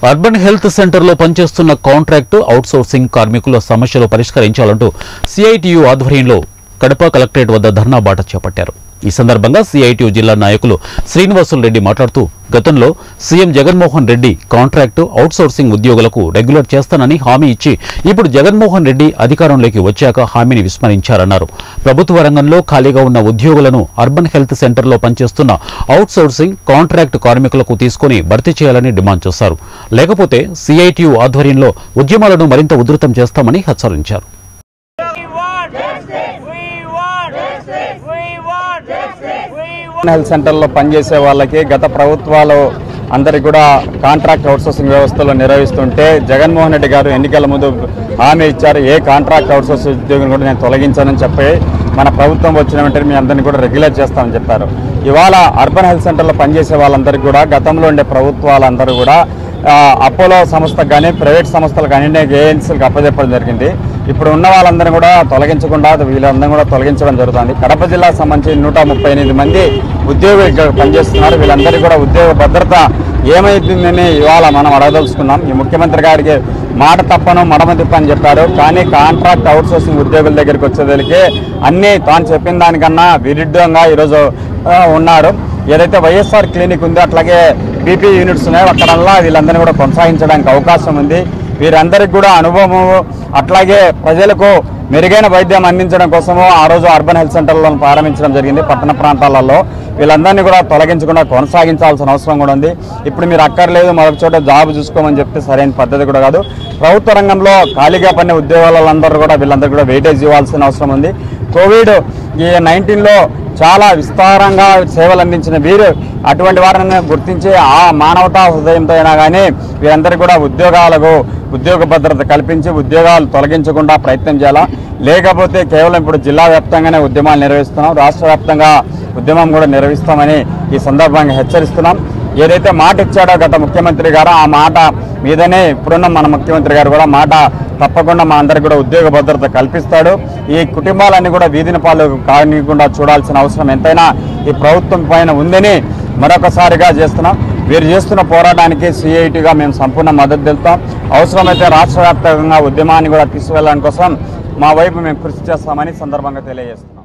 Urban health సెంటర్లో పనిచేస్తున్న contract outsourcing కార్మికుల సమస్యలు పరిష్కరించాలంటూ సిఐటియు ఆధ్వర్యంలో కడప కలెక్టరేట్ వద్ద ధర్నా బాట చేపట్టారు ఈ సందర్భంగా సిఐటియు జిల్లా నాయకులు శ్రీనివాసులు రెడ్డి మాట్లాడుతూ గతంలో CM Jaganmohan Reddy contract outsourcing ఉద్యోగులకు రెగ్యులర్ చేస్తానని హామీ ఇచ్చి ఇప్పుడు జగన్మోహన్ రెడ్డి అధికారంలోకి వచ్చాక హామీని విస్మరించారన్నారు ప్రభుత్వ రంగంలో ఖాళీగా ఉన్న ఉద్యోగులను అర్బన్ హెల్త్ సెంటర్లో పనిచేస్తున్న అవుట్సోర్సింగ్ కాంట్రాక్ట్ కార్మికులకు తీసుకుని భర్తీ చేయాలని డిమాండ్ చేశారు లేకపోతే సిఐటియు ఆధ్వర్యంలో ఉద్యమాలను మరింత ఉధృతం చేస్తామని హెచ్చరించారు We want justice. We want justice. We want justice. We want health సెంటర్లో పనిచేసే వాళ్ళకి గత ప్రభుత్వాలు అందరికి కూడా కాంట్రాక్ట్ అవుట్సోర్సింగ్ వ్యవస్థలో నిర్వహిస్తుంటే జగన్మోహన్ రెడ్డి గారు ఎన్నికల ముందు హామీ ఇచ్చారు ఏ కాంట్రాక్ట్ అవుట్సోర్సింగ్ ఉద్యోగం కూడా నేను తొలగించానని చెప్పి మన ప్రభుత్వం వచ్చిన వెంటనే మీ అందరినీ కూడా రెగ్యులేట్ చేస్తామని చెప్పారు ఇవాళ అర్బన్ హెల్త్ సెంటర్లో పనిచేసే వాళ్ళందరికీ కూడా గతంలో ఉండే ప్రభుత్వాలందరూ కూడా ఆ, అపోలో సంస్థకు కానీ ప్రైవేట్ సంస్థలకు కానీ ఏజెన్సీలకు అప్పచెప్పడం జరిగింది ఇప్పుడు ఉన్న వాళ్ళందరినీ కూడా తొలగించకుండా వీళ్ళందరినీ కూడా తొలగించడం జరుగుతుంది కడప జిల్లాకు సంబంధించి నూట ముప్పై ఎనిమిది మంది ఉద్యోగులు ఇక్కడ పనిచేస్తున్నారు వీళ్ళందరికీ కూడా ఉద్యోగ భద్రత ఏమైతుందని ఇవాళ మనం అడగదలుచుకున్నాం ఈ ముఖ్యమంత్రి గారికి మాట తప్పను మడమ తిప్పని చెప్పారు కానీ కాంట్రాక్ట్ అవుట్సోర్సింగ్ ఉద్యోగుల దగ్గరికి వచ్చేదలికి అన్నీ తాను చెప్పిన దానికన్నా విరుద్ధంగా ఈరోజు ఆ, ఉన్నారు ఏదైతే వైఎస్ఆర్ క్లినిక్ ఉందో అట్లాగే బీపీ యూనిట్స్ ఉన్నాయో అక్కడల్లా వీళ్ళందరినీ కూడా కొనసాగించడానికి అవకాశం ఉంది వీరందరికి కూడా అనుభవము అట్లాగే ప్రజలకు మెరుగైన వైద్యం అందించడం కోసము ఆ రోజు అర్బన్ హెల్త్ సెంటర్లను ప్రారంభించడం జరిగింది పట్టణ ప్రాంతాలలో వీళ్ళందరినీ కూడా తొలగించకుండా కొనసాగించాల్సిన అవసరం కూడా ఉంది ఇప్పుడు మీరు అక్కర్లేదు మరొక చోట జాబ్ చూసుకోమని చెప్తే సరైన పద్ధతి కూడా కాదు ప్రభుత్వ రంగంలో ఖాళీగా పడిన ఉద్యోగాలందరూ కూడా వీళ్ళందరూ కూడా వెయిటేజ్ ఇవ్వాల్సిన అవసరం ఉంది కోవిడ్ ఈ నైన్టీన్లో చాలా విస్తారంగా సేవలు అందించిన వీరు అటువంటి వారిని గుర్తించి ఆ మానవతా హృదయంతో అయినా కానీ వీరందరికీ కూడా ఉద్యోగాలకు ఉద్యోగ భద్రత కల్పించి ఉద్యోగాలు తొలగించకుండా ప్రయత్నం చేయాలా లేకపోతే కేవలం ఇప్పుడు జిల్లా వ్యాప్తంగానే ఉద్యమాలు నిర్వహిస్తున్నాం రాష్ట్ర వ్యాప్తంగా ఉద్యమం కూడా నిర్వహిస్తామని ఈ సందర్భంగా హెచ్చరిస్తున్నాం ఏదైతే మాట ఇచ్చాడో గత ముఖ్యమంత్రి గారు ఆ మాట మీదనే ఇప్పుడున్న మన ముఖ్యమంత్రి గారు కూడా మాట తప్పకుండా మా అందరికి కూడా ఉద్యోగ భద్రత కల్పిస్తాడు ఈ కుటుంబాలన్నీ కూడా వీధిని పాలు కానికుండా చూడాల్సిన అవసరం ఎంతైనా ఈ ప్రభుత్వం పైన ఉందని మరొకసారిగా చేస్తున్నాం వీరు చేస్తున్న పోరాటానికి సిఐటిగా మేము సంపూర్ణ మద్దతు తెలుపుతాం అవసరమైతే రాష్ట్ర వ్యాప్తంగా ఉద్యమాన్ని కూడా తీసుకువెళ్ళడానికి కోసం మా వైపు మేము కృషి చేస్తామని సందర్భంగా తెలియజేస్తున్నాం